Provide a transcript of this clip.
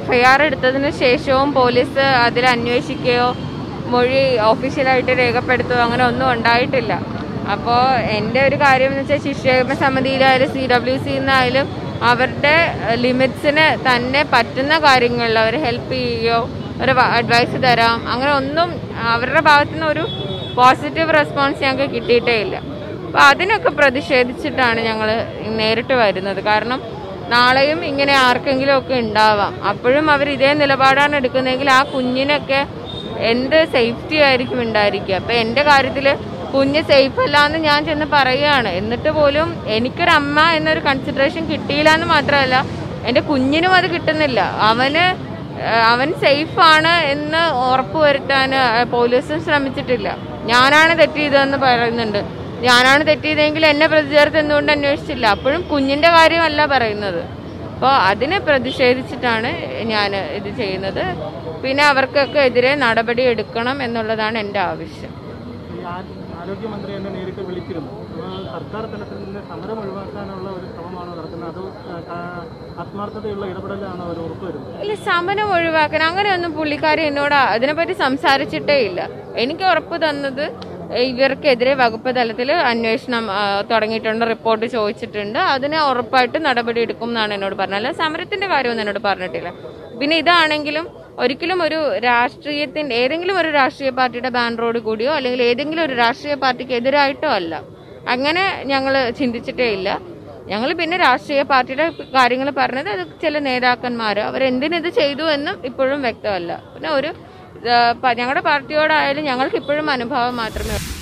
FIR എടുത്തതിന് ശേഷവും police അതിൽ അന്വേഷിക്കുകയോ മൊഴി ഒഫീഷ്യലായിട്ട് രേഖപ്പെടുത്തുകയോ അങ്ങനെ ഒന്നും ഉണ്ടായിട്ടില്ല അപ്പോൾ എൻ്റെ ഒരു കാര്യം എന്ന് വെച്ചാൽ ശിക്ഷേപ സമിതിയിലായാലും സി ഡബ്ല്യു സിന്നായാലും അവരുടെ ലിമിറ്റ്സിന് തന്നെ പറ്റുന്ന കാര്യങ്ങളിൽ അവർ ഹെൽപ്പ് ചെയ്യുകയോ ഒരു അഡ്വൈസ് തരാം അങ്ങനെ ഒന്നും അവരുടെ ഭാഗത്തു നിന്ന് ഒരു പോസിറ്റീവ് റെസ്പോൺസ് ഞങ്ങൾക്ക് കിട്ടിയിട്ടേ ഇല്ല അപ്പോൾ അതിനൊക്കെ പ്രതിഷേധിച്ചിട്ടാണ് ഞങ്ങൾ നേരിട്ട് വരുന്നത് കാരണം നാളെയും ഇങ്ങനെ ആർക്കെങ്കിലും ഒക്കെ ഉണ്ടാവാം അപ്പോഴും അവർ ഇതേ നിലപാടാണ് എടുക്കുന്നതെങ്കിൽ ആ കുഞ്ഞിനൊക്കെ എന്ത് സേഫ്റ്റി ആയിരിക്കും ഉണ്ടായിരിക്കുക അപ്പം എൻ്റെ കാര്യത്തിൽ കുഞ്ഞ് സേഫ് അല്ല എന്ന് ഞാൻ ചെന്ന് പറയുകയാണ് എന്നിട്ട് പോലും എനിക്കൊരു അമ്മ എന്നൊരു കൺസിഡറേഷൻ കിട്ടിയില്ല എന്ന് മാത്രമല്ല എൻ്റെ കുഞ്ഞിനും അത് കിട്ടുന്നില്ല അവന് ഏഹ് അവൻ സേഫ് ആണ് എന്ന് ഉറപ്പുവരുത്താൻ പോലീസും ശ്രമിച്ചിട്ടില്ല ഞാനാണ് തെറ്റ് ചെയ്തതെന്ന് പറയുന്നുണ്ട് ഞാനാണ് തെറ്റ് ചെയ്തതെങ്കിൽ എന്നെ പ്രതി ചേർത്ത് എന്തുകൊണ്ട് അന്വേഷിച്ചില്ല അപ്പോഴും കുഞ്ഞിന്റെ കാര്യമല്ല പറയുന്നത് അപ്പോൾ അതിനെ പ്രതിഷേധിച്ചിട്ടാണ് ഞാൻ ഇത് ചെയ്യുന്നത് പിന്നെ അവർക്കൊക്കെ എതിരെ നടപടി എടുക്കണം എന്നുള്ളതാണ് എൻ്റെ ആവശ്യം ഈ ആ- ആരോഗ്യമന്ത്രി എന്നെ നേരിട്ട് വിളിച്ചിരുന്നു അപ്പോൾ സർക്കാർ തലത്തിൽ നിന്ന് സമരം ഒഴിവാക്കാനുള്ള ഒരു ശ്രമമാണോ നടക്കുന്നത് അതോ ആ, ആ, ആത്മാർത്ഥതയുള്ള ഇടപെടലാണോ അവർ ഉറപ്പുവരുന്നത് ഇല്ല സമരം ഒഴിവാക്കാൻ അങ്ങനെയൊന്നും പുള്ളിക്കാരി എന്നോട് അതിനെപ്പറ്റി സംസാരിച്ചിട്ടേ ഇല്ല എനിക്ക് ഉറപ്പ് തന്നത് ഇവർക്കെതിരെ വകുപ്പ് തലത്തിൽ അന്വേഷണം ആ, തുടങ്ങിയിട്ടുണ്ട് റിപ്പോർട്ട് ചോദിച്ചിട്ടുണ്ട് അതിന് ഉറപ്പായിട്ട് നടപടി എടുക്കും എന്നാണ് എന്നോട് പറഞ്ഞത് അല്ല സമരത്തിന്റെ കാര്യമൊന്നും എന്നോട് പറഞ്ഞിട്ടില്ല പിന്നെ ഇതാണെങ്കിലും ഒരിക്കലും ഒരു രാഷ്ട്രീയത്തിന്റെ ഏതെങ്കിലും ഒരു രാഷ്ട്രീയ പാർട്ടിയുടെ ബാൻഡ്രോട് കൂടിയോ അല്ലെങ്കിൽ ഏതെങ്കിലും ഒരു രാഷ്ട്രീയ പാർട്ടിക്ക് എതിരായിട്ടോ അല്ല അങ്ങനെ ഞങ്ങൾ ചിന്തിച്ചിട്ടേ ഇല്ല ഞങ്ങൾ പിന്നെ രാഷ്ട്രീയ പാർട്ടിയുടെ കാര്യങ്ങൾ പറഞ്ഞത് അത് ചില നേതാക്കന്മാർ അവരെന്തിനിത് ചെയ്തു എന്നും ഇപ്പോഴും വ്യക്തമല്ല പിന്നെ ഒരു ആ, പ- ഞങ്ങളുടെ പാർട്ടിയോടായാലും ഞങ്ങൾക്ക് ഇപ്പോഴും അനുഭവം മാത്രമേ ഉള്ളൂ